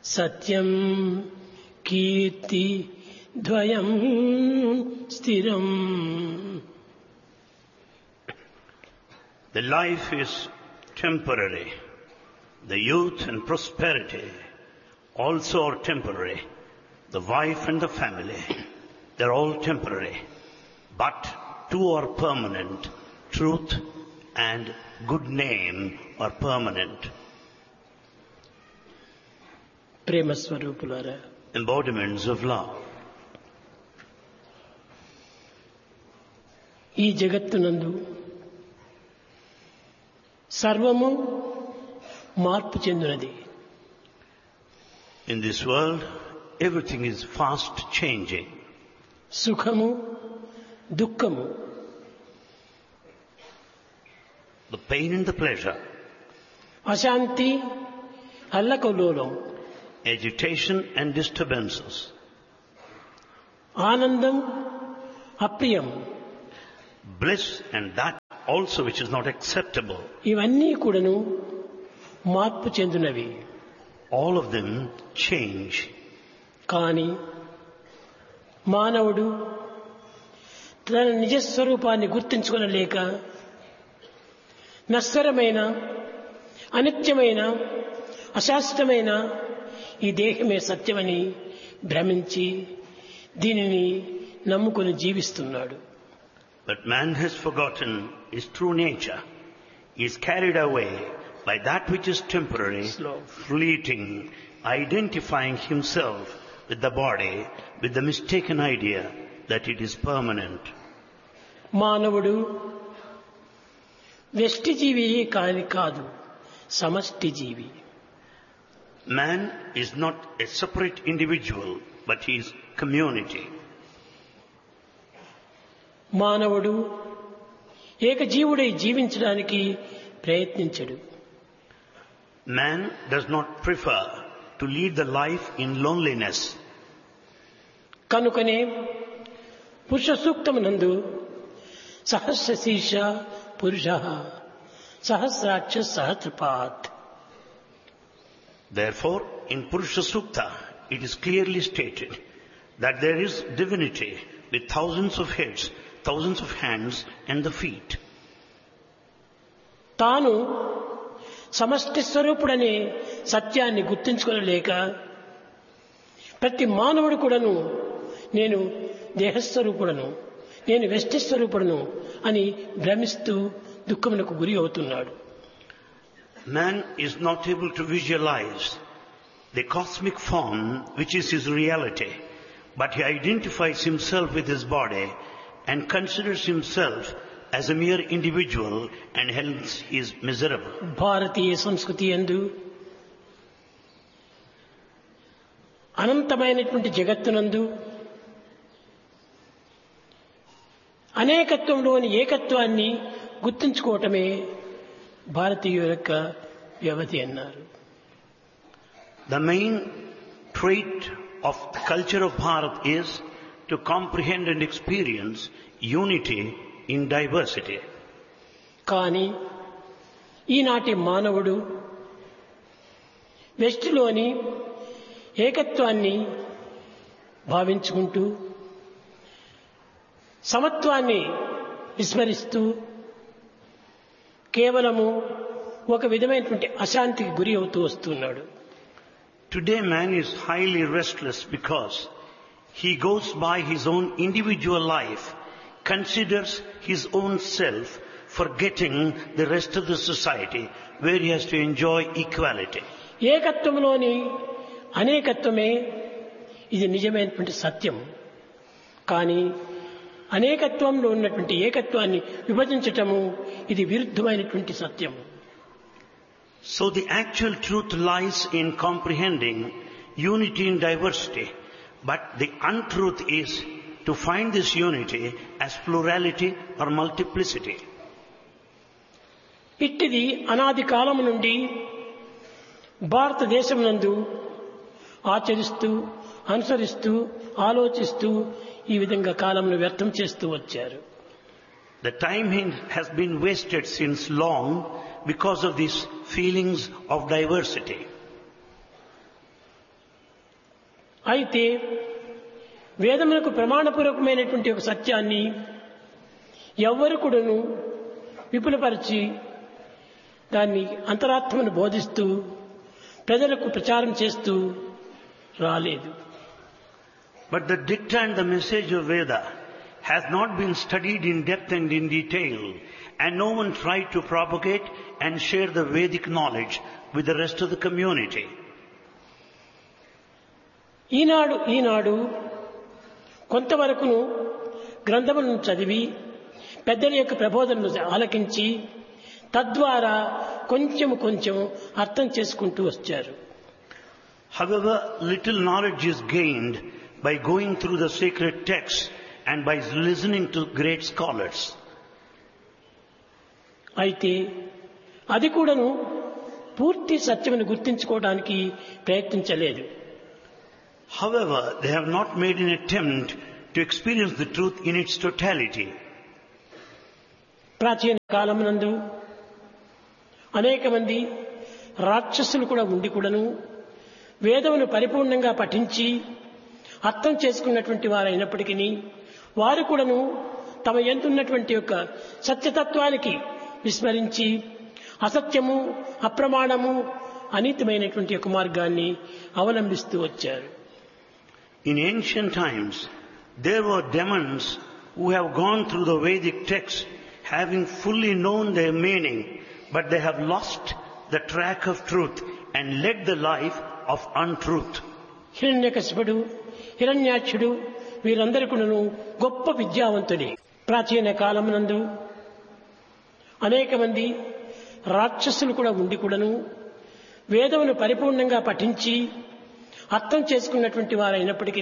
సత్యం కీర్తి ద్వయం స్థిరం The life is temporary. The youth and prosperity also are temporary. The wife and the family, they're all temporary. But two are permanent. Truth and good name are permanent. ప్రేమ స్వరూపులారా Embodiments of love. ఈ జగత్తునందు సర్వము మార్పు చెందినది In this world, everything is fast changing. సుఖము దుఃఖము The pain and the pleasure, అశాంతి అల్లకల్లోలం agitation and disturbances, ఆనందం అప్రియం bliss and that also which is not acceptable. ఇవన్నీ కూడాను మార్పు చెందినవి All of them change. కానీ మానవుడు తన నిజస్వరూపాన్ని గుర్తించుకొనలేక నశ్వరమైన అనిత్యమైన అశాశ్వతమైన ఈ దేహమే సత్యమని భ్రమించి దీనిని నమ్ముకొని జీవిస్తున్నాడు But man has forgotten his true nature. He is carried away by that which is temporary, Slow. fleeting, identifying himself with the body with the mistaken idea that it is permanent. మానవుడు వ్యష్టి జీవి కాని కాదు సమష్టి జీవి Man is not a separate individual, but he is community. మానవుడు ఏకజీవుడై జీవించడానికి ప్రయత్నించడు Man does not prefer to lead the life in loneliness. కనుకనే పురుష సూక్తమునందు సహస్ర శీర్ష పురుష సహస్రాక్ష సహస్రపాత్ Therefore, in Purusha Sukta, it is clearly stated that there is divinity with thousands of heads, thousands of hands and the feet. తాను సమష్టి స్వరూపుడనే సత్యాన్ని గుర్తించుకోలేక ప్రతి మానవుడు కూడాను నేను దేహస్వరూపుడను నేను వెష్టి స్వరూపుడను అని భ్రమిస్తూ దుఃఖమునకు గురి అవుతున్నాడు Man is not able to visualize the cosmic form which is his reality, but he identifies himself with his body and considers himself as a mere individual and hence he is miserable. భారతీయ సంస్కృతి ఎందు అనంతమైనటువంటి జగత్తునందు అనేకత్వంలోని ఏకత్వాన్ని గుర్తుంచుకోవటమే భారతీయుల యొక్క వ్యవధి అన్నారు The main trait of the culture of Bharat is to comprehend and experience unity in diversity. కానీ ఈనాటి మానవుడు వెస్ట్లోని ఏకత్వాన్ని భావించుకుంటూ సమత్వాన్ని విస్మరిస్తూ కేవలము ఒక విధమైనటువంటి అశాంతికి గురి అవుతూ వస్తున్నాడు Today man is highly restless because he goes by his own individual life, considers his own self, forgetting the rest of the society where he has to enjoy equality. ఏకత్వంలోని అనేకత్వమే ఇది నిజమైనటువంటి సత్యం కానీ అనేకత్వంలో ఉన్నటువంటి ఏకత్వాన్ని విభజించటము ఇది విరుద్ధమైనటువంటి సత్యం So the actual truth lies in comprehending unity in diversity, but the untruth is to find this unity as plurality or multiplicity. ఇట్టిది అనాది కాలము నుండి భారతదేశం నందు ఆచరిస్తూ అనుసరిస్తూ ఆలోచిస్తూ ఈ విధంగా కాలంను వ్యర్థం చేస్తూ వచ్చారు The time hin- has been wasted since long because of these feelings of diversity. అయితే వేదములకు ప్రమాణపూర్వకమైనటువంటి ఒక సత్యాన్ని ఎవ్వరు కూడాను విపులపరిచి దాన్ని అంతరాత్మను బోధిస్తూ ప్రజలకు ప్రచారం చేస్తూ రాలేదు But the dicta and the message of Veda has not been studied in depth and in detail, and no one tried to propagate and share the Vedic knowledge with the rest of the community. ఈనాడు ఈనాడు కొంతవరకును గ్రంథములను చదివి పెద్దల యొక్క ప్రబోధనలు ఆలకించి తద్వారా కొంచెము కొంచెం అర్థం చేసుకుంటూ వచ్చారు However, little knowledge is gained by going through the sacred texts and by listening to great scholars. అయితే అది కూడాను పూర్తి సత్యమును గుర్తించుకోవడానికి ప్రయత్నించలేదు However, they have not made an attempt to experience the truth in its totality. ప్రాచీన కాలమునందు అనేక మంది రాక్షసులు కూడా ఉండి కూడాను వేదమును పరిపూర్ణంగా పఠించి అర్థం చేసుకున్నటువంటి వారైనప్పటికీ వారు కూడాను తమ ఎందున్నటువంటి యొక్క సత్యతత్వానికి విస్మరించి అసత్యము అప్రమాణము అనీతమైనటువంటి యొక్క మార్గాన్ని అవలంబిస్తూ వచ్చారు In ancient times, there were demons who have gone through the Vedic texts having fully known their meaning, but they have lost the track of truth and led the life of untruth. హిరణ్యకశిపుడు హిరణ్యాక్షుడు వీరందరి కూడాను గొప్ప విద్యావంతుడే ప్రాచీన కాలమునందు అనేక మంది రాక్షసులు కూడా ఉండి కూడాను వేదమును పరిపూర్ణంగా పఠించి అర్థం చేసుకున్నటువంటి వారైనప్పటికీ